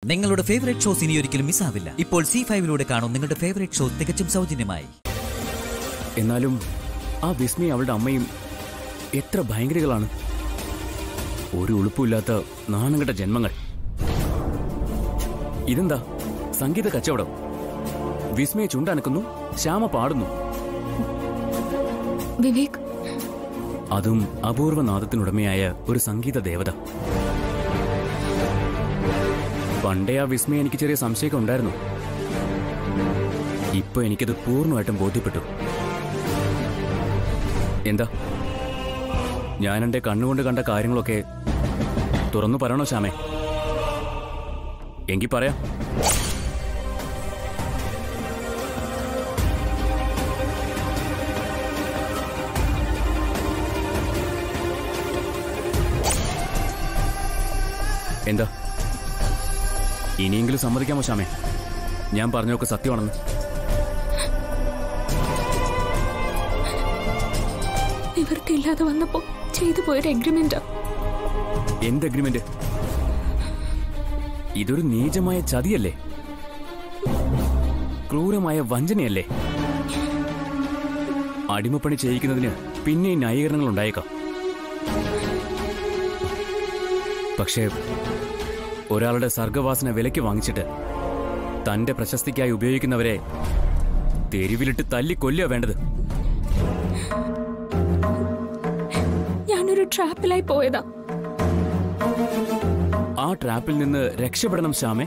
നിങ്ങളുടെ favourite shows ഇനി ഒരിക്കലും മിസ്സാവില്ല ഇപ്പോൾ സി ഫൈവിലൂടെ കാണും നിങ്ങളുടെ ഫേവറേറ്റ് ഷോ തികച്ചും സൗജന്യമായി എന്നാലും ആ വിസ്മയ അവളുടെ അമ്മയും എത്ര ഭയങ്കരകളാണ് ഒരു ഉളുപ്പില്ലാത്ത നാണംകെട്ട ജന്മങ്ങൾ ഇതെന്താ സംഗീത കച്ചവടം വിസ്മയ ചുണ്ടനക്കുന്നു ശ്യാമ പാടുന്നു വിവേക് അതും അപൂർവ നാദത്തിനുടമയായ ഒരു സംഗീത ദേവത പണ്ടേ ആ വിസ്മയ എനിക്ക് ചെറിയ സംശയമൊക്കെ ഉണ്ടായിരുന്നു ഇപ്പൊ എനിക്കത് പൂർണ്ണമായിട്ടും ബോധ്യപ്പെട്ടു എന്താ ഞാൻ എന്റെ കണ്ണുകൊണ്ട് കണ്ട കാര്യങ്ങളൊക്കെ തുറന്നു പറയണോ ശ്യാമേ എങ്കിൽ പറയാം എന്താ ഇനിയെങ്കിലും സമ്മതിക്കാമോ ശ്യാമേ ഞാൻ പറഞ്ഞതൊക്കെ സത്യമാണെന്ന് നിവൃത്തിയില്ലാതെ വന്നപ്പോ ചെയ്തു പോയൊരു എഗ്രിമെന്റാ എന്ത് അഗ്രിമെന്റ് ഇതൊരു നീചമായ ചതിയല്ലേ ക്രൂരമായ വഞ്ചനയല്ലേ അടിമപ്പണി ചെയ്യിക്കുന്നതിന് പിന്നെ ന്യായീകരണങ്ങൾ ഉണ്ടായേക്കാം പക്ഷേ ഒരാളുടെ സർഗവാസന വിലയ്ക്ക് വാങ്ങിച്ചിട്ട് തന്റെ പ്രശസ്തിക്കായി ഉപയോഗിക്കുന്നവരെ തെരുവിലിട്ട് തല്ലി കൊല്ലുക വേണ്ടത് ഞാനൊരു ട്രാപ്പിലായി പോയതാ ആ ട്രാപ്പിൽ നിന്ന് രക്ഷപ്പെടണം ശ്യാമേ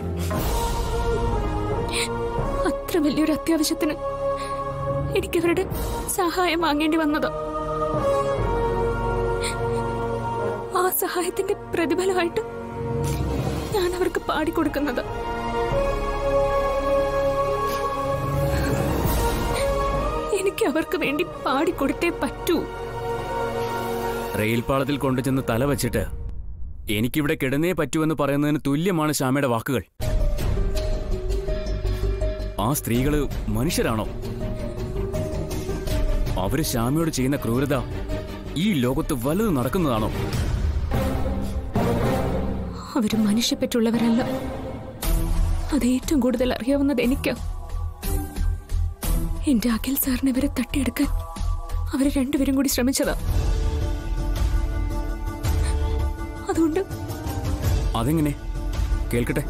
അത്ര വലിയൊരു അത്യാവശ്യത്തിന് എനിക്കവരുടെ സഹായം വാങ്ങേണ്ടി വന്നതാ ആ സഹായത്തിന്റെ പ്രതിഫലമായിട്ട് ഞാൻ അവർക്ക് പാടിക്കൊടുക്കുന്നത് എനിക്ക് അവർക്ക് വേണ്ടി പാടിക്കൊടുത്തേ പറ്റൂ റെയിൽപാളത്തിൽ കൊണ്ടുചെന്ന് തല വച്ചിട്ട് എനിക്കിവിടെ കിടന്നേ പറ്റൂവെന്ന് പറയുന്നതിന് തുല്യമാണ് ശ്യാമയുടെ വാക്കുകൾ ആ സ്ത്രീകള് മനുഷ്യരാണോ അവര് ശ്യാമയോട് ചെയ്യുന്ന ക്രൂരത ഈ ലോകത്ത് വലുത് നടക്കുന്നതാണോ അവര് മനുഷ്യപ്പറ്റുള്ളവരല്ല അത് ഏറ്റവും കൂടുതൽ അറിയാവുന്നത് എനിക്കാ എന്റെ അഖിൽ സാറിനെ ഇവരെ തട്ടിയെടുക്കാൻ അവര് രണ്ടുപേരും കൂടി ശ്രമിച്ചതാ അതുകൊണ്ട് അതെങ്ങനെ കേൾക്കട്ടെ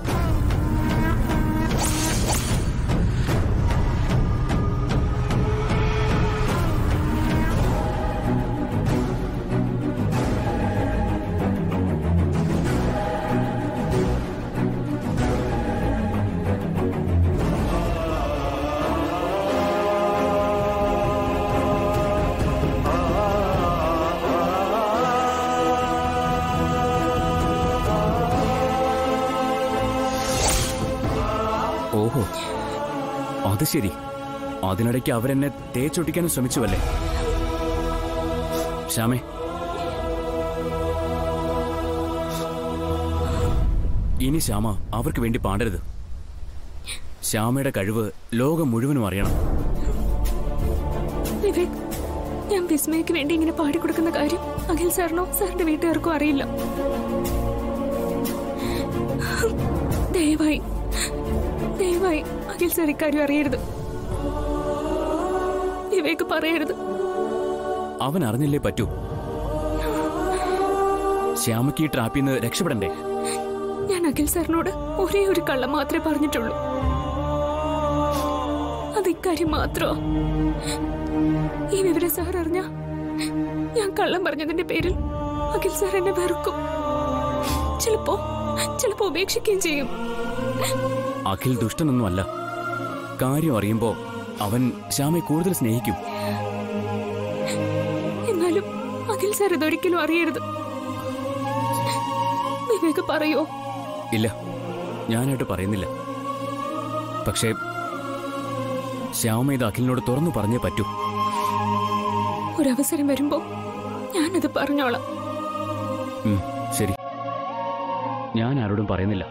ഓഹോ അത് ശരി അതിനിടയ്ക്ക് അവരെന്നെ തേച്ചൊട്ടിക്കാനും ശ്രമിച്ചുവല്ലേ ശ്യാമേ ഇനി ശ്യാമ അവർക്ക് വേണ്ടി പാടരുത് ശ്യാമയുടെ കഴിവ് ലോകം മുഴുവനും അറിയണം വിവേക് ഞാൻ വിസ്മയക്ക് വേണ്ടി ഇങ്ങനെ പാടിക്കൊടുക്കുന്ന കാര്യം അഖിൽ സാറിനോ സാറിന്റെ വീട്ടുകാർക്കോ അറിയില്ല ദയവായി ദയവായി അഖിൽ സാർ ഇക്കാര്യം അറിയരുത് വിവേക് പറയരുത് അവൻ അറിഞ്ഞില്ലേ പറ്റൂ ശ്യാമയ്ക്ക് ഈ ട്രാപ്പിൽ നിന്ന് രക്ഷപ്പെടണ്ടേ ഞാൻ അഖിൽ സാറിനോട് ഒരേ ഒരു കള്ളം മാത്രമേ പറഞ്ഞിട്ടുള്ളൂ അത് ഇക്കാര്യം മാത്രമാ ഈ വിവരം സാർ അറിഞ്ഞ ഞാൻ കള്ളം പറഞ്ഞതിന്റെ പേരിൽ അഖിൽ സാർ എന്നെ വെറുക്കും ചിലപ്പോ ചിലപ്പോ ഉപേക്ഷിക്കുകയും ചെയ്യും അഖിൽ ദുഷ്ടനൊന്നുമല്ല കാര്യം അറിയുമ്പോ അവൻ ശ്യാമയെ കൂടുതൽ സ്നേഹിക്കും എന്നാലും അഖിൽ സാർ ഇതൊരിക്കലും അറിയരുത് വിവേക് പറയോ ഇല്ല ഞാനായിട്ട് പറയുന്നില്ല പക്ഷേ ശ്യാമ ഇത് അഖിലിനോട് തുറന്നു പറഞ്ഞേ പറ്റൂ ഒരവസരം വരുമ്പോ ഞാനത് പറഞ്ഞോളാം ഉം, ശരി ഞാൻ ആരോടും പറയുന്നില്ല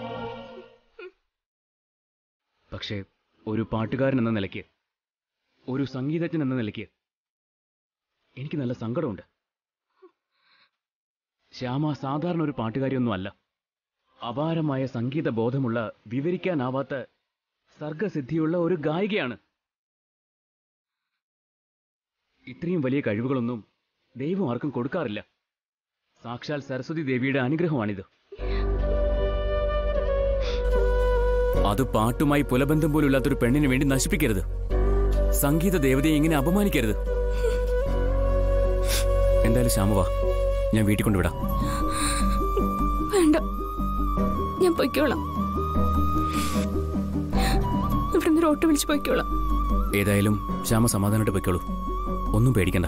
പക്ഷേ ഒരു പാട്ടുകാരൻ എന്ന നിലയ്ക്ക് ഒരു സംഗീതജ്ഞൻ എന്ന നിലയ്ക്ക് എനിക്ക് നല്ല സങ്കടമുണ്ട് ശ്യാമ സാധാരണ ഒരു പാട്ടുകാരിയൊന്നും അല്ല അപാരമായ സംഗീത ബോധമുള്ള വിവരിക്കാനാവാത്ത സർഗസിദ്ധിയുള്ള ഒരു ഗായികയാണ് ഇത്രയും വലിയ കഴിവുകളൊന്നും ദൈവം ആർക്കും കൊടുക്കാറില്ല സാക്ഷാൽ സരസ്വതി ദേവിയുടെ അനുഗ്രഹമാണിത് അത് പാട്ടുമായി പുലബന്ധം പോലും ഇല്ലാത്തൊരു പെണ്ണിന് വേണ്ടി നശിപ്പിക്കരുത് സംഗീത ദേവതയെ ഇങ്ങനെ അപമാനിക്കരുത് എന്തായാലും ശ്യാമവാ ഞാൻ വീട്ടിൽ കൊണ്ടുവിടാം വേണ്ട ഞാൻ പൊയ്ക്കോളാം ഇവിടുന്ന് ഒരു ഓട്ടോ വിളിച്ച് പൊയ്ക്കോളാം ഏതായാലും ശ്യാമ സമാധാനമായിട്ട് പൊയ്ക്കോളൂ ഒന്നും പേടിക്കണ്ട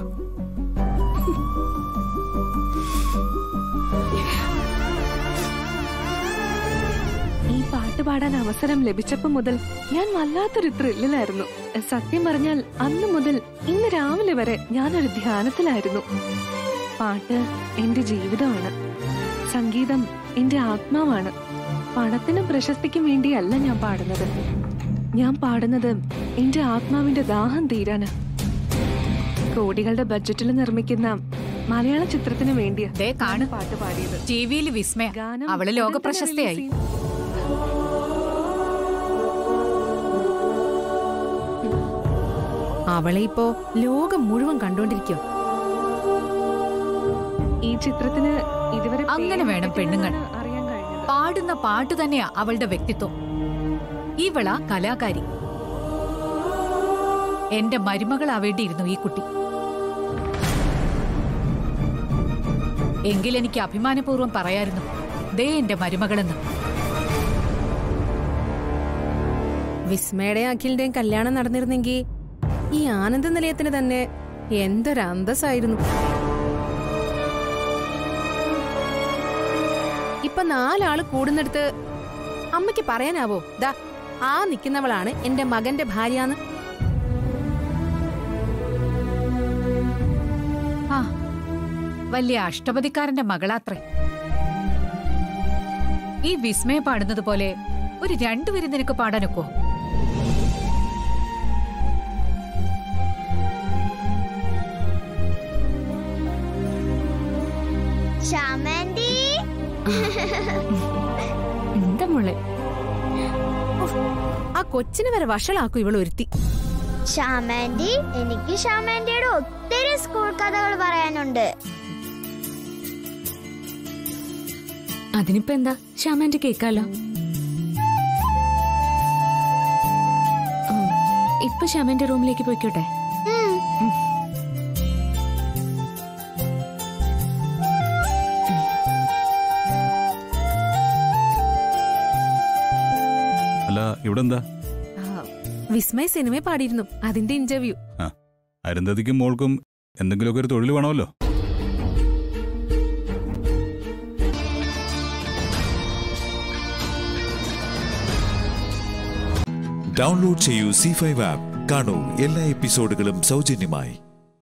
ഈ പാട്ട് പാടാൻ അവസരം ലഭിച്ചപ്പോ മുതൽ ഞാൻ വല്ലാത്തൊരു ത്രില്ലിലായിരുന്നു സത്യം പറഞ്ഞാൽ അന്ന് മുതൽ ഇന്ന് രാവിലെ വരെ ഞാനൊരു ധ്യാനത്തിലായിരുന്നു പാട്ട് എന്റെ ജീവിതമാണ് സംഗീതം എന്റെ ആത്മാവാണ് പണത്തിനും പ്രശസ്തിക്കും വേണ്ടിയല്ല ഞാൻ പാടുന്നത് ഞാൻ പാടുന്നത് എന്റെ ആത്മാവിന്റെ ദാഹം തീരാന് കോടികളുടെ ബഡ്ജറ്റിൽ നിർമ്മിക്കുന്ന മലയാള ചിത്രത്തിന് വേണ്ടിയാ ദേ കാണു പാട്ട് പാടിയത് ടി വിയിൽ വിസ്മയ ഗാനം അവള് ഉടൻ ലോക തന്നെ പ്രശസ്തയായി release ചെയ്യും. അവളെ ഇപ്പോ ലോകം മുഴുവൻ കണ്ടോണ്ടിരിക്കും ഈ ചിത്രത്തിന് ഇതുവരെ അങ്ങനെ പേര് വേണം കിട്ടിയില്ലെന്നാണ് പെണ്ണുങ്ങൾ. അറിയാൻ കഴിഞ്ഞത് പാടുന്ന പാട്ട് തന്നെയാ അവളുടെ വ്യക്തിത്വം ഇവളാ കലാകാരി എന്റെ മരുമകളാവേണ്ടിയിരുന്നു ഈ കുട്ടി എങ്കിൽ എനിക്ക് അഭിമാനപൂർവ്വം പറയായിരുന്നു ദേ എന്റെ മരുമകളെന്ന് വിസ്മയുടെയും അഖിലിന്റെയും കല്യാണം നടന്നിരുന്നെങ്കിൽ ഈ ആനന്ദ നിലയത്തിന് തന്നെ എന്തൊരു അന്തസ്സായിരുന്നു ഇപ്പൊ നാലാള് കൂടുന്നിടത്ത് അമ്മയ്ക്ക് പറയാനാവോ ദാ ആ നിൽക്കുന്നവളാണ് എന്റെ മകന്റെ ഭാര്യാന്ന് ആ വലിയ അഷ്ടപതിക്കാരന്റെ മകളാത്രേ ഈ വിസ്മയ പാടുന്നത് പോലെ ഒരു രണ്ടുപേരും നിനക്ക് പാടാനൊക്കോ ശ്യാമാൻറ്റി എന്താ മോളെ ആ കൊച്ചിനെ വരെ വഷളാക്കും ഇവൾ ഒരുത്തി ശ്യാമാൻറ്റി എനിക്ക് ശ്യാമാൻറ്റിയുടെ ഒത്തിരി സ്കൂൾ കഥകൾ പറയാനുണ്ട് അതിനിപ്പോ എന്താ ശ്യാമാന്റെ കേക്കാലോ ഉം, ഇപ്പൊ ശ്യാമാന്റെ റൂമിലേക്ക് പോയിക്കോട്ടെ ഉം. അല്ല ഇവിടെ എന്താ ആ, വിസ്മയ സിനിമ പാടിയിരുന്നു അതിന്റെ ഇന്റർവ്യൂ അരുന്ധതിക്കും മോൾക്കും എന്തെങ്കിലുമൊക്കെ ഒരു തൊഴിൽ വേണമല്ലോ ഡൗൺലോഡ് ചെയ്യൂ സി ഫൈവ് ആപ്പ് കാണൂ എല്ലാ എപ്പിസോഡുകളും സൗജന്യമായി